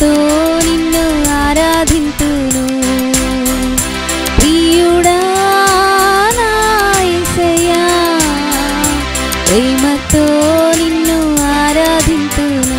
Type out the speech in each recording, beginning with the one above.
ప్రేమతో నిన్ను ఆరాధింతును ప్రియుడా నా యేసయ్యా ప్రేమతో నిన్ను ఆరాధింతును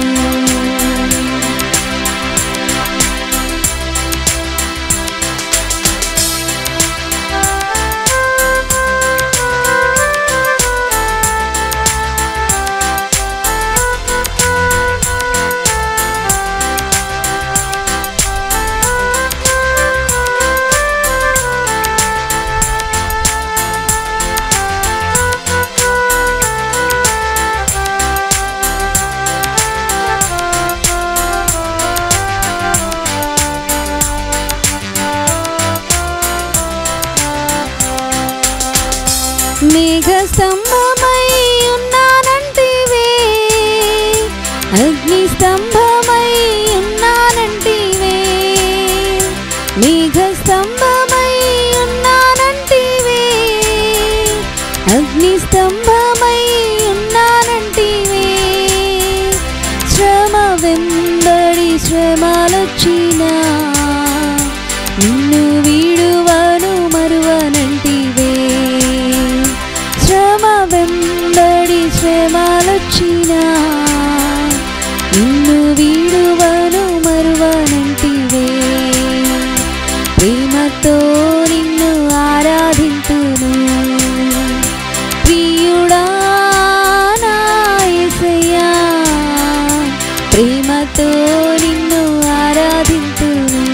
మేఘ స్తంభమై ఉన్నానంటివే అగ్ని స్తంభమై ఉన్నానంటివే మేఘ స్తంభమై ఉన్నానంటివే అగ్ని స్తంభమై ఉన్నానంటివే శ్రమ వెంబడి శ్రమలొచ్చినా నిన్ను వీడువను మరువనంటివే శ్రమ వెంబడి శ్రమలొచ్చినా నిన్ను వీడువను మరువనంటివే ప్రేమతో నిన్ను ఆరాధింతును ప్రియుడా నా యేసయ్యా ప్రేమతో నిన్ను ఆరాధింతును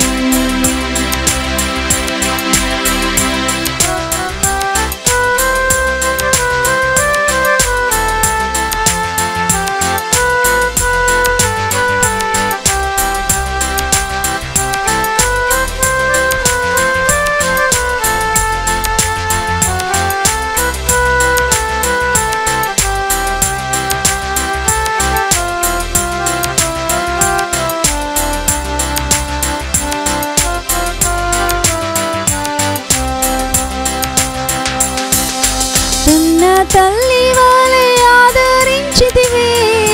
కన్న తల్లి వలె ఆదరించితివే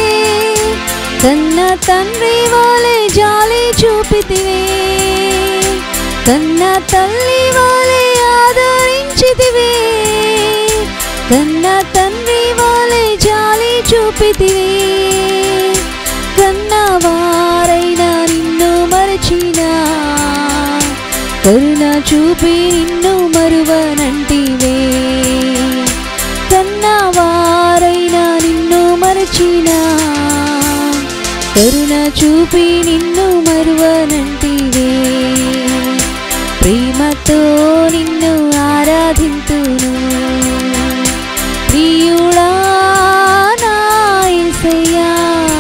కన్న తండ్రి వలె జాలి చూపితివే కన్న తల్లి వలె ఆదరించితివే కన్న తండ్రి వలె జాలి చూపితివే కన్న వారైనా నిన్ను మరచినా కరుణ చూపి నిన్ను మరువనంటివే కన్నవారైనా నిన్ను మరచినా కరుణ చూపి నిన్ను మరువనంటివే ప్రేమతో నిన్ను ఆరాధింతును ప్రియుడా నా యేసయ్యా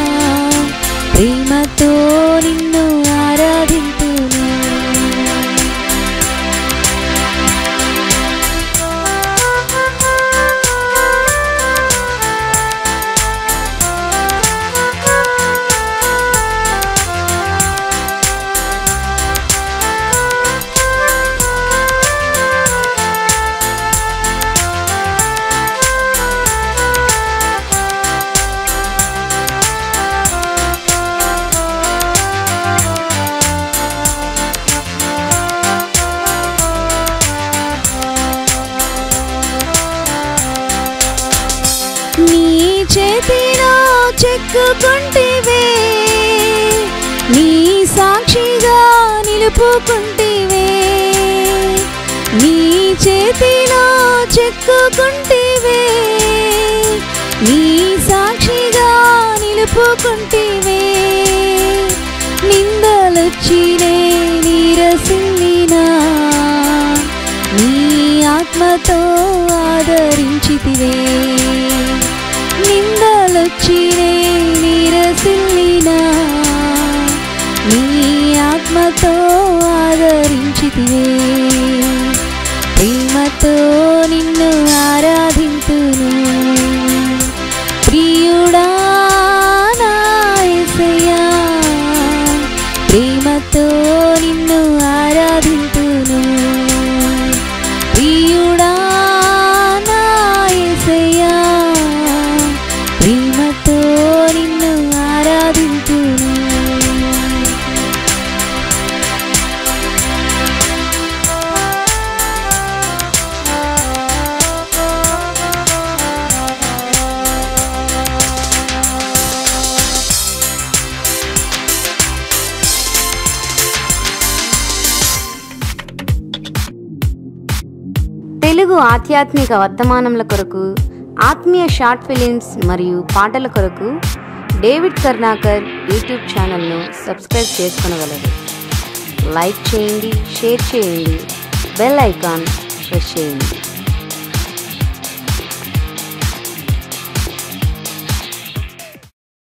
ప్రేమతో నిన్ను ఆరాధింతును నీ చేతిలో చెక్కుకుంటివే నీ సాక్షిగా నిలుపుకుంటివే నీ చేతిలో చెక్కుకుంటివే నీ సాక్షిగా నిలుపుకుంటివే నిందలొచ్చినే నీరసిల్లినా నీ ఆత్మతో ఆదరించితివే నిందలొచ్చినే నీరసిల్లినా నీ ఆత్మతో ఆదరించితివే ప్రేమతో నిన్ను ఆరాధింతును ప్రియుడా నా యేసయ్యా ప్రేమతో నిన్ను ఆరాధింతును ప్రియుడా నా యేసయ్యా ప్రేమతో నిన్ను ఆరాధింతును ఆధ్యాత్మిక వర్తమానముల కొరకు ఆత్మీయ షార్ట్ ఫిలిమ్స్ మరియు పాటల కొరకు డేవిడ్ కర్ణాకర్ యూట్యూబ్ ఛానల్ను సబ్స్క్రైబ్ చేసుకొనగలరు లైక్ చేయండి షేర్ చేయండి బెల్ ఐకాన్ ప్రెస్ చేయండి